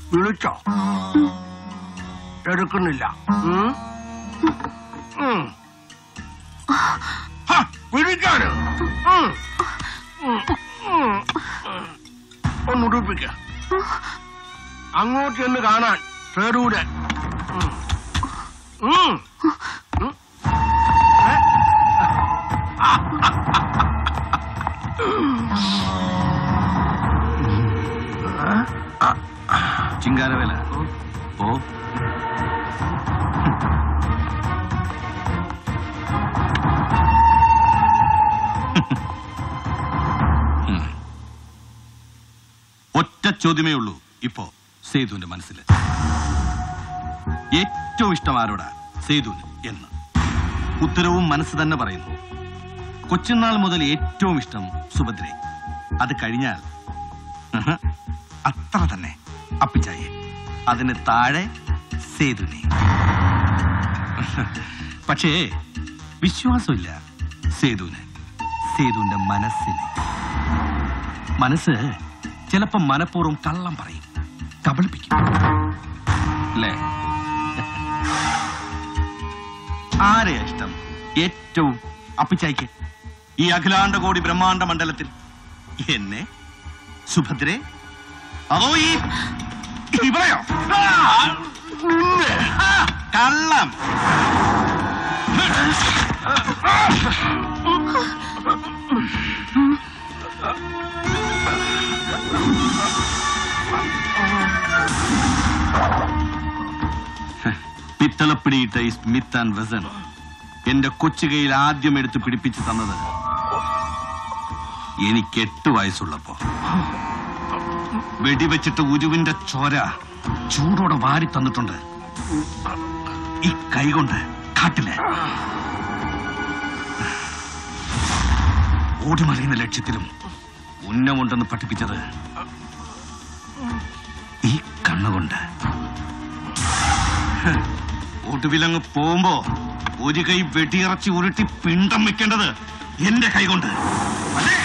വിളിച്ചോ എടുക്കുന്നില്ല ഉം? ഉം. ഹ, വിളിക്കാന് ഉം. ഉം. ഉം. ഒന്ന് ഉടുപ്പിക്ക അങ്ങോട്ട് ചെന്ന് കാണാൻ തേടൂടെ ഉം. ഉം. ഉം. ഏ? ചിങ്കാരവേല ഓ ഉം. ഒറ്റ ചോദ്യമേ ഉള്ളൂ ഇപ്പോ സേതുവിന്റെ മനസ്സിൽ ഏറ്റവും ഇഷ്ടം ആരോടാ സേതുവിന് എന്ന് ഉത്തരവും മനസ്സ് തന്നെ പറയുന്നു കൊച്ചുനാൾ മുതൽ ഏറ്റവും ഇഷ്ടം സുഭദ്രയെ അത് കഴിഞ്ഞാൽ ഉഹ്, അത്ര തന്നെ അപ്പിച്ചായെ അതിന് താഴെ സേതുവിനെ പക്ഷേ വിശ്വാസമില്ല സേതുവിന് സേതുവിന്റെ മനസ്സിന് മനസ്സ് ചിലപ്പോ മനഃപൂർവ്വം കള്ളം പറയും കബളിപ്പിക്കും അല്ലേ ആരെയാ ഇഷ്ടം ഏറ്റവും അപ്പിച്ചായിക്ക് ഈ അഖിലാണ്ട കോടി ബ്രഹ്മാണ്ട മണ്ഡലത്തിൽ എന്നെ സുഭദ്രെ അതോ ഈ ഇവളെയോ നിന്നെ കള്ളം പിത്തളപ്പിടിയിട്ട ഈ സ്മിത്ത് ആൻഡ് വെസൻ എന്റെ കൊച്ചുകയിൽ ആദ്യം എടുത്ത് പിടിപ്പിച്ചു തന്നത് എനിക്ക് എട്ട് വയസ്സുള്ളപ്പോ വെടിവെച്ചിട്ട് ഉരുവിന്റെ ചോര ചൂടോടെ വാരി തന്നിട്ടുണ്ട് ഈ കൈകൊണ്ട് കാട്ടില് ഓടിമറിയുന്ന ലക്ഷ്യത്തിലും ഉന്നമുണ്ടെന്ന് പഠിപ്പിച്ചത് ഈ കണ്ണുകൊണ്ട് ഒടുവിലങ്ങ് പോകുമ്പോ ഒരു കൈ വെടിയിറച്ചി ഉരുട്ടി പിണ്ടം വെക്കേണ്ടത് എന്റെ കൈകൊണ്ട് അല്ലേ?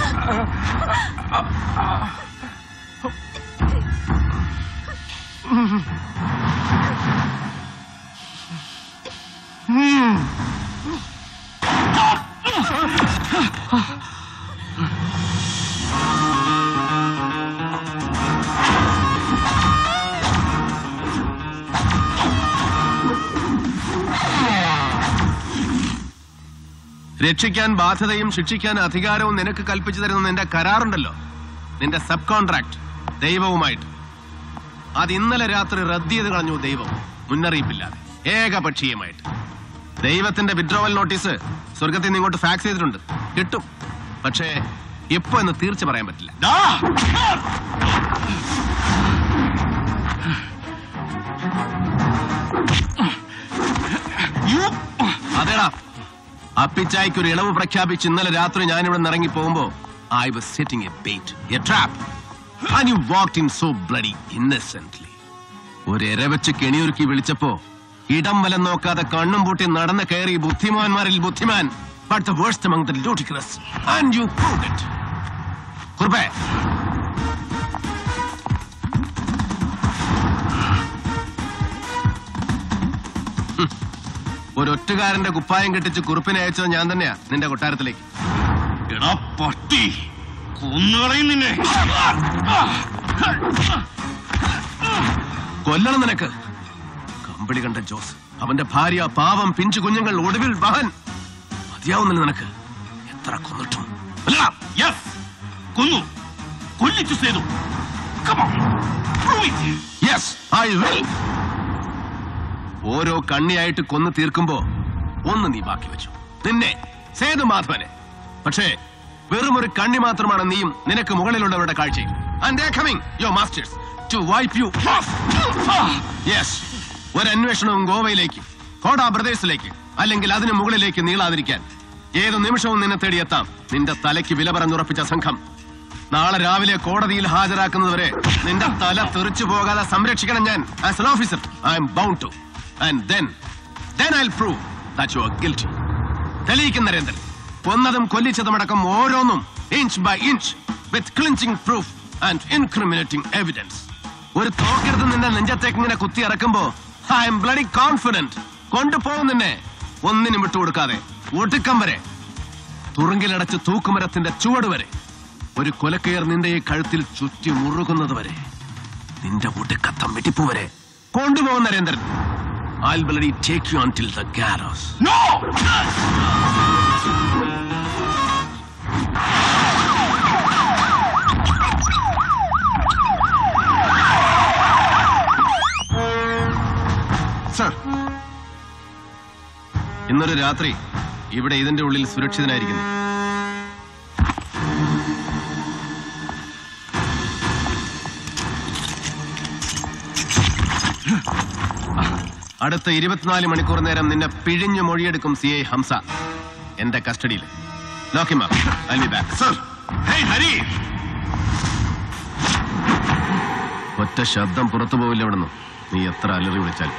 രക്ഷിക്കാൻ ബാധ്യതയും ശിക്ഷിക്കാൻ അധികാരവും നിനക്ക് കൽപ്പിച്ചു തരുന്ന നിന്റെ കരാറുണ്ടല്ലോ നിന്റെ സബ് കോൺട്രാക്ട് ദൈവവുമായിട്ട് അത് ഇന്നലെ രാത്രി റദ്ദ് ചെയ്ത് കളഞ്ഞു ദൈവം മുന്നറിയിപ്പില്ലാതെ ഏകപക്ഷീയമായിട്ട് ദൈവത്തിന്റെ വിഡ്രോവൽ നോട്ടീസ് സ്വർഗത്തിൽ നിന്ന് ഇങ്ങോട്ട് ഫാക്സ് ചെയ്തിട്ടുണ്ട് കിട്ടും പക്ഷേ എപ്പോ എന്ന് തീർച്ച പറയാൻ പറ്റില്ല ദാ! യു! അതേടാ അപ്പിച്ചായ്ക്ക് ഒരു ഇളവ് പ്രഖ്യാപിച്ച് ഇന്നലെ രാത്രി ഞാൻ ഇവിടെ നിന്ന് ഇറങ്ങി പോകുമ്പോ I was setting a bait a trap and you walked in so bloody innocently ഒരു എര വെച്ച് കെണിയൊരുക്കി വിളിച്ചപ്പോ ഇടം വലം നോക്കാതെ കണ്ണും പൂട്ടി നടന്ന് കയറി ബുദ്ധിമാന്മാരിൽ ബുദ്ധിമാൻ but the worst among the ludicrous and you proved it കുറുപ്പേ ഒരൊറ്റുകാരന്റെ കുപ്പായം കെട്ടിച്ച് കുറുപ്പിനെ അയച്ചത് ഞാൻ തന്നെയാ നിന്റെ കൊട്ടാരത്തിലേക്ക് എടാ പട്ടി കൊന്നുകളയും നിന്നെ കൊല്ലണം നിനക്ക് കമ്പിളി കണ്ട ജോസ് അവന്റെ ഭാര്യ പാവം പിഞ്ചു കുഞ്ഞുങ്ങൾ ഒടുവിൽ വഹൻ മതിയാവുന്നില്ല നിനക്ക് എത്ര കൊന്നിട്ടും അല്ല യെസ് കൊന്നു കൊല്ലിച്ചു Sethu Come on, prove it. Yes I will ഓരോ കണ്ണിയായിട്ട് കൊന്നു തീർക്കുമ്പോ ഒന്ന് നീ ബാക്കി വെച്ചു നിന്നെ സേതു മാധവനെ പക്ഷേ വെറും ഒരു കണ്ണി മാത്രമാണ് നീയും നിനക്ക് മുകളിലുള്ളവരുടെ കാഴ്ചയിൽ and coming your masters to wipe you yes ഒരു അന്വേഷണവും ഗോവയിലേക്ക് കോടാ ബ്രദേഴ്സിലേക്ക് അല്ലെങ്കിൽ അതിന് മുകളിലേക്ക് നീളാതിരിക്കാൻ ഏത് നിമിഷവും നിന്നെ തേടിയെത്താം നിന്റെ തലയ്ക്ക് വില പറഞ്ഞുറപ്പിച്ച സംഘം നാളെ രാവിലെ കോടതിയിൽ ഹാജരാക്കുന്നതുവരെ നിന്റെ തല തെറിച്ചു പോകാതെ സംരക്ഷിക്കണം ഞാൻ as an officer I am bound to and then then I prove that you are guilty തെളിയിക്കും നരേന്ദ്രൻ കൊന്നതും കൊല്ലിച്ചതുമടക്കം ഓരോന്നും inch by inch with clinching proof and incriminating evidence ഒരു തോക്കെടുത്ത് നിന്റെ നെഞ്ചത്തേക്ക് ഇങ്ങനെ കുത്തി ഇറക്കുമ്പോ ഐ എം ബ്ലഡി കോൺഫിഡന്റ് കൊണ്ടുപോകും നിന്നെ ഒന്നിനും വിട്ടുകൊടുക്കാതെ ഒടുക്കം വരെ തുറുങ്കിലടച്ച് തൂക്കുമരത്തിന്റെ ചുവട് വരെ ഒരു കൊലക്കയർ നിന്റെ ഈ കഴുത്തിൽ ചുറ്റി മുറുകുന്നത് വരെ നിന്റെ ഒടുക്കത്തം വെട്ടിപ്പു വരെ കൊണ്ടുപോകും Narendran I bloody take you until the gallows no sir ഇന്നൊരു രാത്രി ഇവിടെ ഇതിന്റെ ഉള്ളിൽ സുരക്ഷിതനായിരിക്കുന്നു അടുത്ത ഇരുപത്തിനാല് മണിക്കൂർ നേരം നിന്നെ പിഴിഞ്ഞു മൊഴിയെടുക്കും സി ഐ ഹംസ എന്റെ കസ്റ്റഡിയിൽ ലോക്കിമാ ബാക്ക് സർ ഹേയ് ഹരി ഒറ്റ ശബ്ദം പുറത്തു പോവില്ല ഇവിടുന്ന് നീ എത്ര അലറി വിളിച്ചാൽ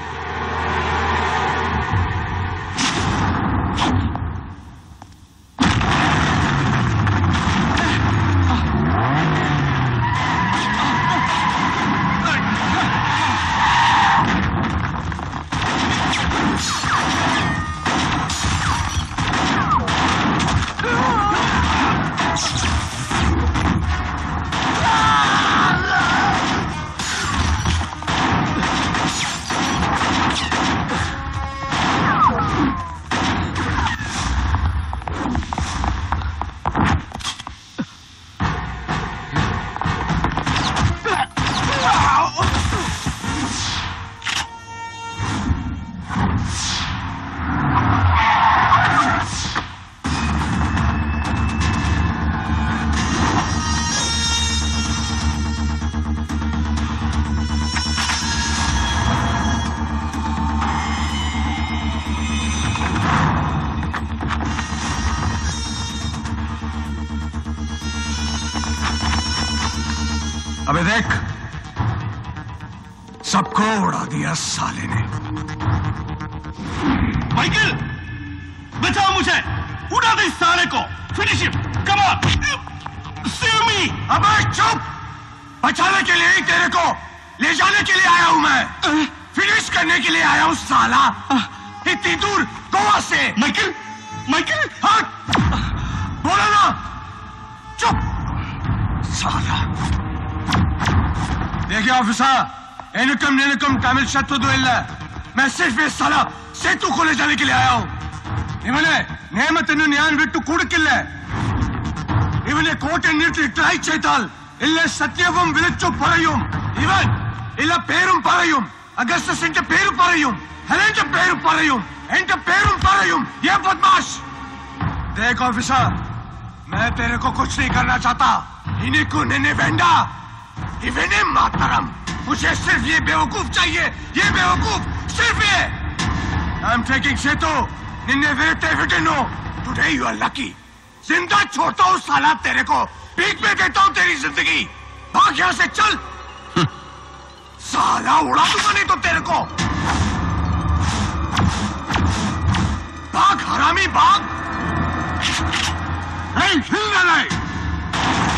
अबे देख सबको उड़ा दिया साले ने माइकल बचाओ मुझे उड़ा दे इस साले को finish him come on see me अबे चुप बचाने के लिए ही तेरे को ले जाने के लिए आया हूं मैं फिनिश करने के लिए आया हूं साला इतनी दूर गोवा से माइकल माइकल हट बोलो ना चुप साला देखिए ऑफिसर एनुकम नेनुकम तमिल शत्रु दुइल्ला मैं सिर्फ इस साला सेतु को ले जाने के लिए आया हूं ഇവനെ നിയമത്തിന് ഞാൻ വിട്ടു കൊടുക്കില്ല ഇവനെ കോട്ടന്നിട്ട് ട്രൈ ചെയ്താൽ ഇല്ല സത്യവും വിളിച്ചു പറയും ഇവൻ ഇല്ല പേരും പറയും അഗസ്റ്റസിന്റെ പേര് പറയും ഹെലന്റെ പേര് പറയും എന്റെ പേരും പറയും ये बदमाश देख ऑफिसर मैं तेरे को कुछ नहीं करना चाहता इन्हीं को निन्ने वेंडा इवने मातरम मुझे सिर्फ ये बेवकूफ चाहिए ये बेवकूफ सिर्फ ये आई एम टेकिंग सेतु निन्ने वेटे विटिनो टुडे यू आर लकी जिंदा छोड़ता हूँ साला तेरे को पीक में देता हूँ तेरी जिंदगी भाग यहाँ से चल साला उड़ा दूंगा नहीं तो तेरे को भाग हरामी भाग Hey, हिलना नहीं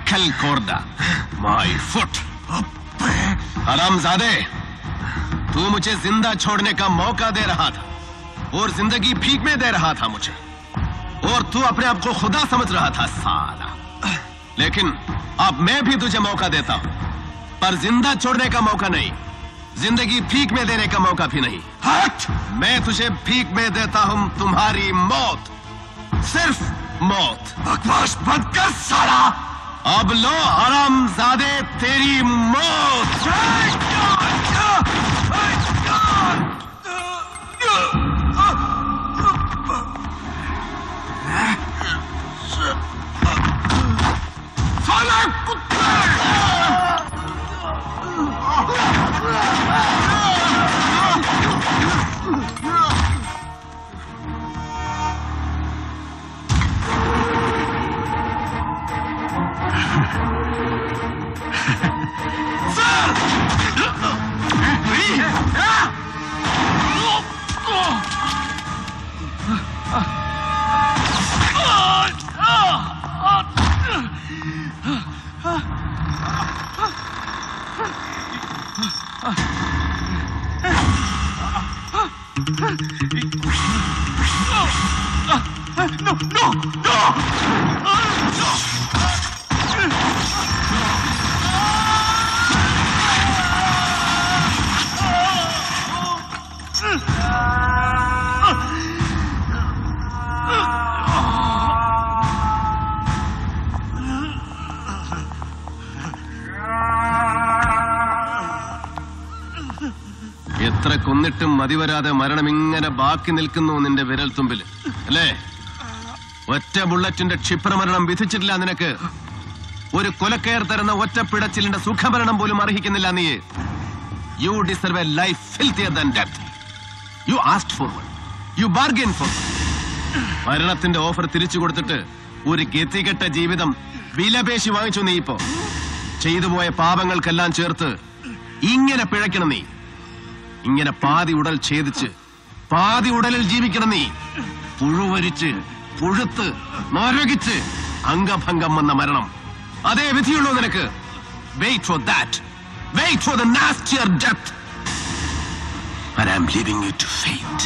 एंकल कोर्दा माय फुट हरामजादे तू मुझे जिंदा छोड़ने का मौका दे रहा था और जिंदगी भीख में दे रहा था मुझे और तू अपने आप को खुदा समझ रहा था साला लेकिन अब मैं भी तुझे मौका देता हूं पर जिंदा छोड़ने का मौका नहीं जिंदगी भीख में देने का मौका भी नहीं हट मैं तुझे भीख में देता हूं तुम्हारी मौत सिर्फ मौत बकवास बंद कर साला अब लो हरामजादे तेरी मौत साला कुत्ते എത്ര കൊന്നിട്ടും മതിവരാതെ മരണം ഇങ്ങനെ ബാക്കി നിൽക്കുന്നു നിന്റെ വിരൽ തുമ്പിൽ അല്ലേ ഒറ്റ ബുള്ളറ്റിന്റെ ക്ഷിപ്രമരണം വിധിച്ചിട്ടില്ല നിനക്ക് ഒരു കൊലക്കയർ തരുന്ന ഒറ്റ പിടച്ചിലിന്റെ സുഖമരണം പോലും അർഹിക്കുന്നില്ല നീ you deserve a life filthier than death you asked for you bargain for മരണത്തിന്റെ ഓഫർ തിരിച്ചു കൊടുത്തിട്ട് ഒരു ഗതികെട്ട ജീവിതം വിലപേശി വാങ്ങിച്ചു നീ ഇപ്പോ ചെയ്തുപോയ പാപങ്ങൾക്കെല്ലാം ചേർത്ത് ഇങ്ങനെ പിഴയ്ക്കണം നീ ഇങ്ങനെ പാതി ഉടൽ ഛേദിച്ച് പാതി ഉടലിൽ ജീവിക്കണം നീ പുഴുവരിച്ച് പുഴുത്ത് നരകിച്ച് അംഗഭംഗം വന്ന മരണം അതേ വിധിയുള്ളൂ നിനക്ക് wait for that wait for the nastier death And I'm leaving you to fate.